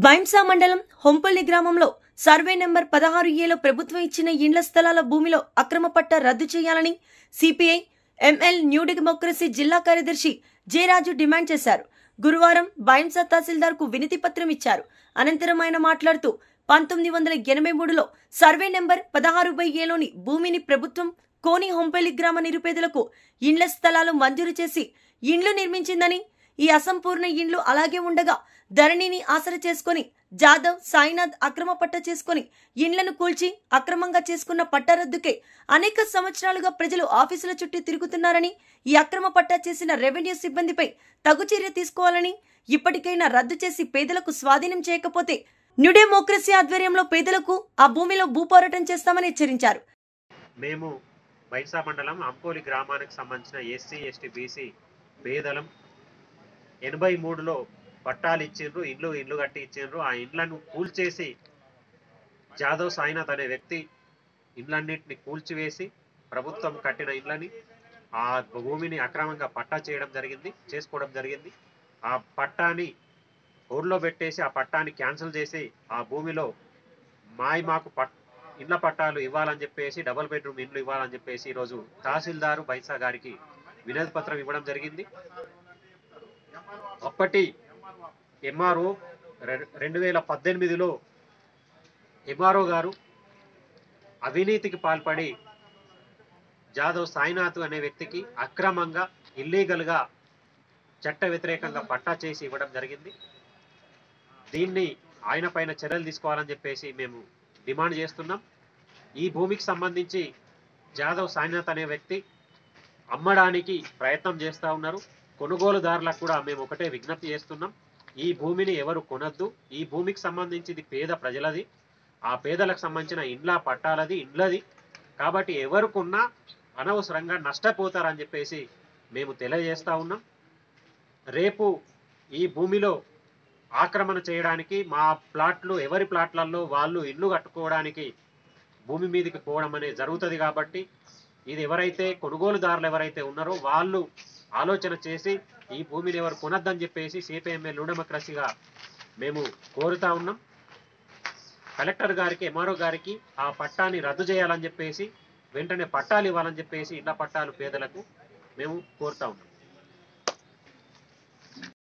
బైంసా మండలం హొంపల్లి గ్రామంలో survey number పదహారు ఏలో ప్రభుత్వం ఇచ్చిన ఇండ్ల స్థలాల భూమిలో అక్రమ పట్ట రద్దు చేయాలని సిపిఐ ఎంఎల్ న్యూ డెమోక్రసీ జిల్లా కార్యదర్శి జే రాజు డిమాండ్ చేశారు గురువారం బైంసా తహసీల్దార్ కు వినతి పత్రం ఇచ్చారు అనంతరం ఆయన మాట్లాడుతూ పంతొమ్మిది వందల ఎనభై మూడులో సర్వే నెంబర్ పదహారు బై ఏలోని భూమిని ప్రభుత్వం కోని హొంపల్లి గ్రామ నిరుపేదలకు ఇండ్ల స్థలాలు మంజూరు చేసి ఇండ్లు నిర్మించిందని ఈ అసంపూర్ణ ఇండ్లు అలాగే ఉండగా ధరణిని ఆసర చేసుకొని జాదవ్ సాయినాథ్ అక్రమ పట్ట చేసుకొని ఇండ్లను కూల్చి అక్రమంగా చేసుకున్న పట్ట రద్దుకే అనేక సంవత్సరాలుగా ప్రజలు ఆఫీసుల చుట్టూ తిరుగుతున్నారని ఈ అక్రమ పట్టా చేసిన రెవెన్యూ సిబ్బందిపై తగు చర్య తీసుకోవాలని ఇప్పటికైనా రద్దు చేసి పేదలకు స్వాధీనం చేయకపోతే న్యూ డెమోక్రసీ ఆధ్వర్యంలో పేదలకు ఆ భూమిలో భూపోరాటం చేస్తామని హెచ్చరించారు మేము బైసా మండలం అంకోలి గ్రామానికి సంబంధించిన ఎస్సీ ఎస్టీ బీసీ పేదలం ఎనభై మూడులో పట్టాలు ఇచ్చిండ్రు ఇండ్లు ఇండ్లు కట్టి ఇచ్చిండ్రు ఆ ఇండ్లను కూల్చేసి జాదవ్ సాయినాథ్ అనే వ్యక్తి ఇండ్లన్నింటిని కూల్చివేసి ప్రభుత్వం కట్టిన ఇండ్లని ఆ భూమిని అక్రమంగా పట్టా చేయడం జరిగింది చేసుకోవడం జరిగింది ఆ పట్టాని ఊర్లో పెట్టేసి ఆ పట్టాని క్యాన్సిల్ చేసి ఆ భూమిలో మాయి మాకు పట్ ఇండ్ల పట్టాలు ఇవ్వాలని చెప్పేసి డబుల్ బెడ్రూమ్ ఇండ్లు ఇవ్వాలని చెప్పేసి ఈరోజు తహసీల్దారు బైసా గారికి వినతి పత్రం ఇవ్వడం జరిగింది అప్పటి ఎంఆర్ఓ రెండు వేల పద్దెనిమిదిలో ఎంఆర్ఓ గారు అవినీతికి పాల్పడి జాదవ్ సాయినాథ్ అనే వ్యక్తికి అక్రమంగా ఇల్లీగల్గా చట్ట వ్యతిరేకంగా పట్టా చేసి ఇవ్వడం జరిగింది దీన్ని ఆయన పైన చర్యలు తీసుకోవాలని చెప్పేసి మేము డిమాండ్ చేస్తున్నాం ఈ భూమికి సంబంధించి జాదవ్ సాయినాథ్ అనే వ్యక్తి అమ్మడానికి ప్రయత్నం చేస్తూ ఉన్నారు కొనుగోలుదారులకు కూడా మేము ఒకటే విజ్ఞప్తి చేస్తున్నాం ఈ భూమిని ఎవరు కొనద్దు ఈ భూమికి సంబంధించి ఇది పేద ప్రజలది ఆ పేదలకు సంబంధించిన ఇండ్ల పట్టాలది ఇండ్లది కాబట్టి ఎవరు కొన్నా అనవసరంగా నష్టపోతారని చెప్పేసి మేము తెలియజేస్తా ఉన్నాం రేపు ఈ భూమిలో ఆక్రమణ చేయడానికి మా ప్లాట్లు ఎవరి ప్లాట్లలో వాళ్ళు ఇల్లు కట్టుకోవడానికి భూమి మీదకి పోవడం అనేది జరుగుతుంది కాబట్టి ఇది ఎవరైతే కొనుగోలుదారులు ఎవరైతే ఉన్నారో వాళ్ళు ఆలోచన చేసి ఈ భూమిని ఎవరు కొనద్దని చెప్పేసి సిపిఎంఎల్ డెమోక్రసీగా మేము కోరుతా ఉన్నాం కలెక్టర్ గారికి ఎంఆర్ఓ గారికి ఆ పట్టాని రద్దు చేయాలని చెప్పేసి వెంటనే పట్టాలు ఇవ్వాలని చెప్పేసి ఇళ్ల పట్టాలు పేదలకు మేము కోరుతా ఉన్నాం